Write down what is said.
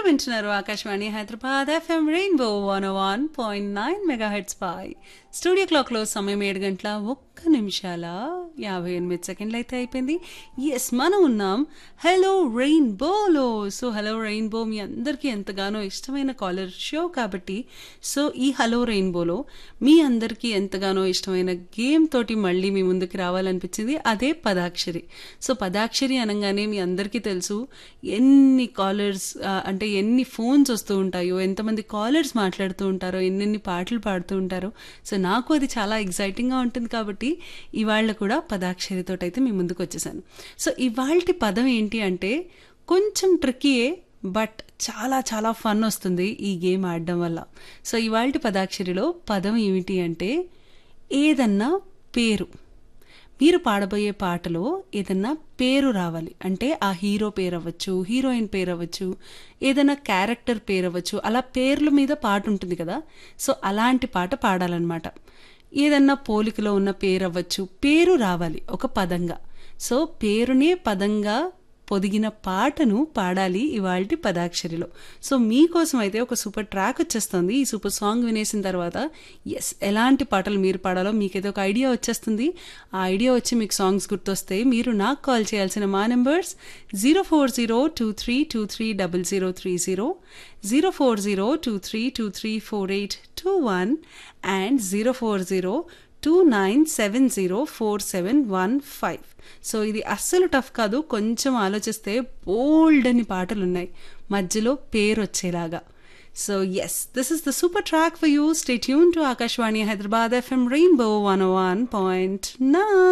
మీరు వింటున్నారు Akashvani Hyderabad FM rainbow one one point nine megahertz పై స్టూడియో క్లాక్లో సమయం ఏడు గంటల ఒక్క నిమిషాల యాభై ఎనిమిది సెకండ్లు అయితే అయిపోయింది ఎస్ మనం ఉన్నాం హలో రెయిన్బోలో సో హలో రెయిన్బో మీ అందరికీ ఎంతగానో ఇష్టమైన కాలర్ షో కాబట్టి సో ఈ హలో రెయిన్బోలో మీ అందరికీ ఎంతగానో ఇష్టమైన గేమ్ తోటి మళ్ళీ మీ ముందుకు రావాలనిపించింది అదే పదాక్షరి సో పదాక్షరి అనగానే మీ అందరికీ తెలుసు ఎన్ని కాలర్స్ అంటే ఎన్ని ఫోన్స్ వస్తూ ఉంటాయో ఎంతమంది కాలర్స్ మాట్లాడుతూ ఉంటారో ఎన్నెన్ని పాటలు పాడుతూ ఉంటారో సో నాకు అది చాలా ఎగ్జైటింగ్గా ఉంటుంది కాబట్టి ఇవాళ కూడా పదాక్షరితో అయితే మీ ముందుకు వచ్చేసాను సో ఇవాళ పదం ఏంటి అంటే కొంచెం ట్రిక్కీయే బట్ చాలా చాలా ఫన్ వస్తుంది ఈ గేమ్ ఆడడం వల్ల సో ఇవాళ పదాక్షరిలో పదం ఏమిటి అంటే ఏదన్నా పేరు మీరు పాడబోయే పాటలో ఏదన్నా పేరు రావాలి అంటే ఆ హీరో పేరు అవ్వచ్చు హీరోయిన్ పేరు అవ్వచ్చు ఏదైనా క్యారెక్టర్ పేరు అవ్వచ్చు అలా పేర్ల మీద పాట ఉంటుంది కదా సో అలాంటి పాట పాడాలన్నమాట ఏదన్నా పోలికలో ఉన్న పేరు అవ్వచ్చు పేరు రావాలి ఒక పదంగా సో పేరునే పదంగా పొదిగిన పాటను పాడాలి ఇవాళ పదాక్షరిలో సో మీకోసం అయితే ఒక సూపర్ ట్రాక్ వచ్చేస్తుంది ఈ సూపర్ సాంగ్ వినేసిన తర్వాత ఎస్ ఎలాంటి పాటలు మీరు పాడాలో మీకైతే ఒక ఐడియా వచ్చేస్తుంది ఆ ఐడియా వచ్చి మీకు సాంగ్స్ గుర్తొస్తే మీరు నాకు కాల్ చేయాల్సిన మా numbers zero four zero two three two three double zero three zero zero four zero two three two three four eight two one and zero four zero two nine seven zero four seven one five so ఇది అస్సలు tough కాదు కొంచెం ఆలోచిస్తే బోల్డ్ అని పాటలు ఉన్నాయి మధ్యలో పేరు వచ్చేలాగా so yes this is the super track for you stay tune to Akashvani Hyderabad FM rainbow one one point nine